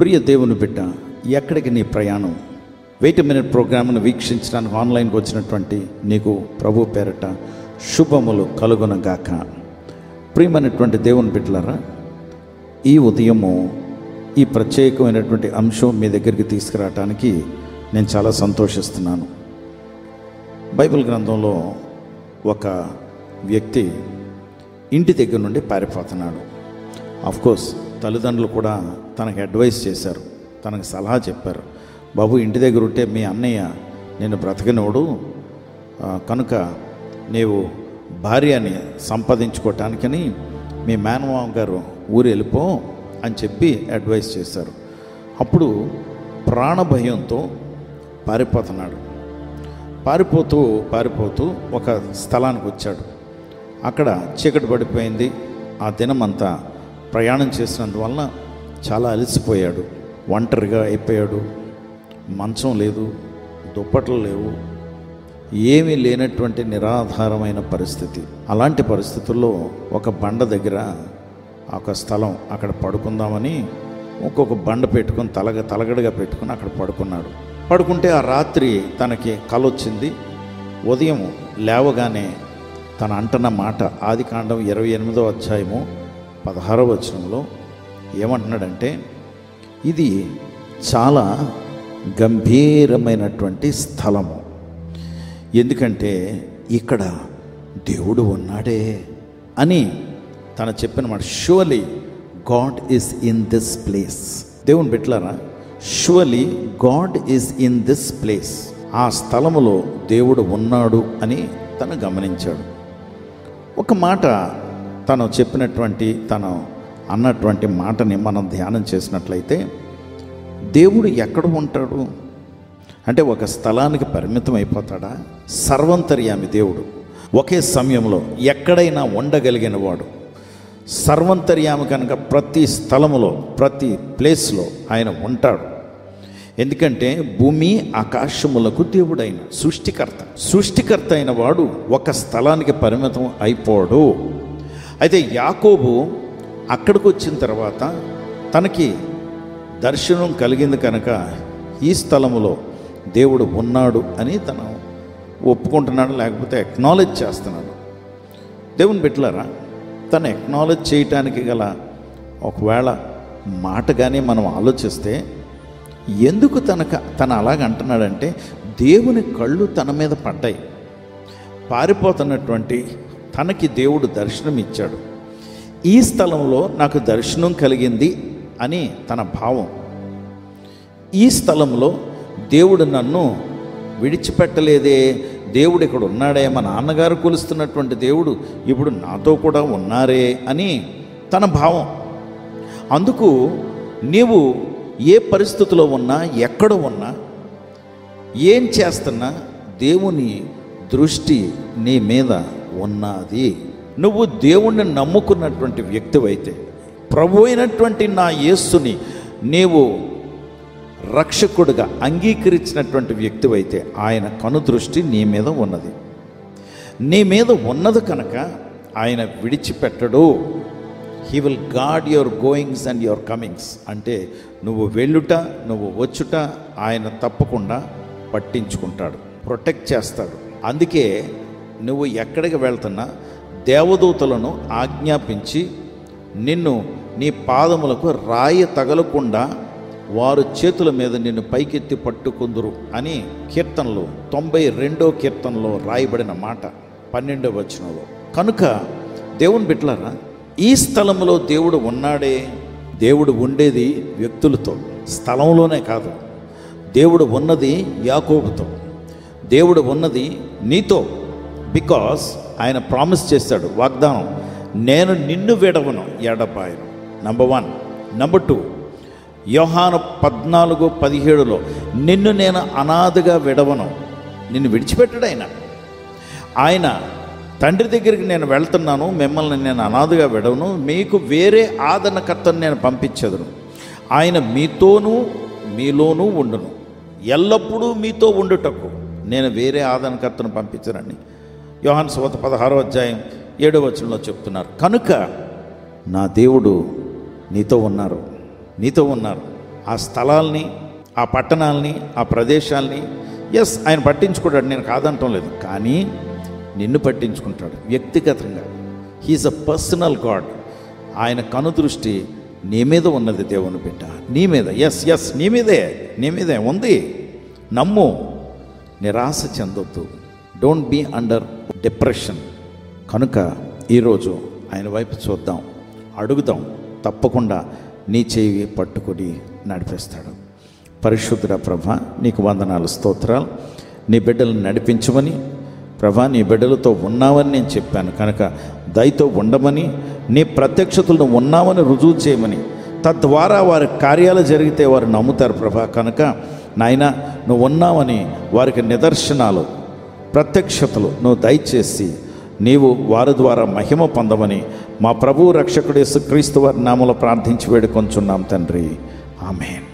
ప్రియ దేవుని బిడ్డ ఎక్కడికి నీ ప్రయాణం వెయిట్ మినిట్ ప్రోగ్రామ్ను వీక్షించడానికి ఆన్లైన్కి వచ్చినటువంటి నీకు ప్రభు పేరట శుభములు కలుగునగాక ప్రియమైనటువంటి దేవుని బిడ్డలారా ఈ ఉదయము ఈ ప్రత్యేకమైనటువంటి అంశం మీ దగ్గరికి తీసుకురావటానికి నేను చాలా సంతోషిస్తున్నాను బైబిల్ గ్రంథంలో ఒక వ్యక్తి ఇంటి దగ్గర నుండి పారిపోతున్నాడు కోర్స్ తల్లిదండ్రులు కూడా తనకు అడ్వైస్ చేశారు తనకు సలహా చెప్పారు బాబు ఇంటి దగ్గర ఉంటే మీ అన్నయ్య నేను బ్రతకనివాడు ఆ, కనుక నీవు భార్యని సంపాదించుకోవటానికని మీ మేనమామ గారు ఊరు వెళ్ళిపో అని చెప్పి అడ్వైస్ చేశారు అప్పుడు ప్రాణభయంతో పారిపోతున్నాడు పారిపోతూ పారిపోతూ ఒక స్థలానికి వచ్చాడు అక్కడ చీకటి పడిపోయింది ఆ దినమంతా ప్రయాణం చేసినందువలన చాలా అలసిపోయాడు ఒంటరిగా అయిపోయాడు మంచం లేదు దుప్పట్లు లేవు ఏమీ లేనటువంటి నిరాధారమైన పరిస్థితి అలాంటి పరిస్థితుల్లో ఒక బండ దగ్గర ఒక స్థలం అక్కడ పడుకుందామని ఒక్కొక్క బండ పెట్టుకొని తలగ తలగడగా పెట్టుకొని అక్కడ పడుకున్నాడు పడుకుంటే ఆ రాత్రి తనకి కల వచ్చింది ఉదయం లేవగానే తన అంటున్న మాట ఆది కాండం ఇరవై ఎనిమిదో అధ్యాయము పదహారవ వచనంలో ఏమంటున్నాడంటే ఇది చాలా గంభీరమైనటువంటి స్థలము ఎందుకంటే ఇక్కడ దేవుడు ఉన్నాడే అని తన చెప్పిన మాట surely God is in this place దేవుని బిట్లారా surely God is in this place ఆ స్థలములో దేవుడు ఉన్నాడు అని తను గమనించాడు ఒక మాట తను చెప్పినటువంటి తను అన్నటువంటి మాటని మనం ధ్యానం చేసినట్లయితే దేవుడు ఎక్కడ ఉంటాడు అంటే ఒక స్థలానికి పరిమితం అయిపోతాడా సర్వంతర్యామి దేవుడు ఒకే సమయంలో ఎక్కడైనా ఉండగలిగిన వాడు సర్వంతర్యామి కనుక ప్రతి స్థలములో ప్రతి ప్లేస్లో ఆయన ఉంటాడు ఎందుకంటే భూమి ఆకాశములకు దేవుడైన సృష్టికర్త సృష్టికర్త అయిన వాడు ఒక స్థలానికి పరిమితం అయిపోడు అయితే యాకోబు అక్కడికి వచ్చిన తర్వాత తనకి దర్శనం కలిగింది కనుక ఈ స్థలములో దేవుడు ఉన్నాడు అని తను ఒప్పుకుంటున్నాడు లేకపోతే ఎక్నాలెడ్జ్ చేస్తున్నాడు దేవుని బిడ్డలారా తను ఎక్నాలెడ్జ్ చేయటానికి గల ఒకవేళ మాట కానీ మనం ఆలోచిస్తే ఎందుకు తనకు తను అలాగ అంటున్నాడంటే దేవుని కళ్ళు తన మీద పడ్డాయి పారిపోతున్నటువంటి తనకి దేవుడు దర్శనం ఇచ్చాడు ఈ స్థలంలో నాకు దర్శనం కలిగింది అని తన భావం ఈ స్థలంలో దేవుడు నన్ను విడిచిపెట్టలేదే దేవుడు ఇక్కడ ఉన్నాడే మా నాన్నగారు కొలుస్తున్నటువంటి దేవుడు ఇప్పుడు నాతో కూడా ఉన్నారే అని తన భావం అందుకు నీవు ఏ పరిస్థితిలో ఉన్నా ఎక్కడ ఉన్నా ఏం చేస్తున్నా దేవుని దృష్టి నీ మీద ఉన్నది నువ్వు దేవుణ్ణి నమ్ముకున్నటువంటి వ్యక్తివైతే ప్రభు అయినటువంటి నా యేస్సుని నీవు రక్షకుడుగా అంగీకరించినటువంటి వ్యక్తివైతే ఆయన కనుదృష్టి నీ మీద ఉన్నది నీ మీద ఉన్నది కనుక ఆయన విడిచిపెట్టడు he will God your goings and your comings అంటే నువ్వు వెళ్ళుట నువ్వు వచ్చుట ఆయన తప్పకుండా పట్టించుకుంటాడు ప్రొటెక్ట్ చేస్తాడు అందుకే నువ్వు ఎక్కడికి వెళ్తున్నా దేవదూతలను ఆజ్ఞాపించి నిన్ను నీ పాదములకు రాయి తగలకుండా వారు చేతుల మీద నిన్ను పైకెత్తి పట్టుకుందురు అని కీర్తనలో తొంభై రెండో కీర్తనలో రాయబడిన మాట పన్నెండవ వచనంలో కనుక దేవుని బిడ్డలారా ఈ స్థలంలో దేవుడు ఉన్నాడే దేవుడు ఉండేది వ్యక్తులతో స్థలంలోనే కాదు దేవుడు ఉన్నది యాకోబుతో దేవుడు ఉన్నది నీతో బికాస్ ఆయన ప్రామిస్ చేశాడు వాగ్దానం నేను నిన్ను విడవను ఎడపాయను number one number two Yohanu పద్నాలుగు పదిహేడులో నిన్ను నేను అనాథగా విడవను నిన్ను విడిచిపెట్టడు ఆయన ఆయన తండ్రి దగ్గరికి నేను వెళ్తున్నాను మిమ్మల్ని నేను అనాథగా విడవను మీకు వేరే ఆదరణకర్తను నేను పంపించదును ఆయన మీతోనూ మీలోనూ ఉండును ఎల్లప్పుడూ మీతో ఉండుటకు నేను వేరే ఆదరణకర్తను పంపించనండి యోహాన్ సువత పదహారో అధ్యాయం ఏడో వచనంలో చెప్తున్నారు కనుక నా దేవుడు నీతో ఉన్నారు నీతో ఉన్నారు ఆ స్థలాల్ని ఆ పట్టణాలని ఆ ప్రదేశాల్ని ఎస్ ఆయన పట్టించుకుంటాడు నేను కాదంటం లేదు కానీ నిన్ను పట్టించుకుంటాడు వ్యక్తిగతంగా హీఈస్ అ పర్సనల్ గాడ్ ఆయన కనుదృష్టి నీ మీద ఉన్నది దేవుని బిడ్డ నీ మీద ఎస్ ఎస్ నీ మీదే నీ మీదే ఉంది నమ్ము నిరాశ చెందొద్దు డోంట్ బీ అండర్ డిప్రెషన్ కనుక ఈరోజు ఆయన వైపు చూద్దాం అడుగుదాం తప్పకుండా నీ చేయి పట్టుకొని నడిపిస్తాడు పరిశుద్ధ ప్రభ నీకు వందనాలు స్తోత్రాలు నీ బిడ్డలను నడిపించమని ప్రభా నీ బిడ్డలతో ఉన్నావని నేను చెప్పాను కనుక దయతో ఉండమని నీ ప్రత్యక్షతలను ఉన్నామని రుజువు చేయమని తద్వారా వారి కార్యాలు జరిగితే వారు నమ్ముతారు ప్రభా కనుక నాయన నువ్వు ఉన్నావని వారికి నిదర్శనాలు ప్రత్యక్షతలు నువ్వు దయచేసి నీవు వారి ద్వారా మహిమ పొందమని మా ప్రభువు రక్షకుడు యేసుక్రీస్తు వారి నామలో ప్రార్థించి వేడుకొంచున్నాం తండ్రి ఆమెన్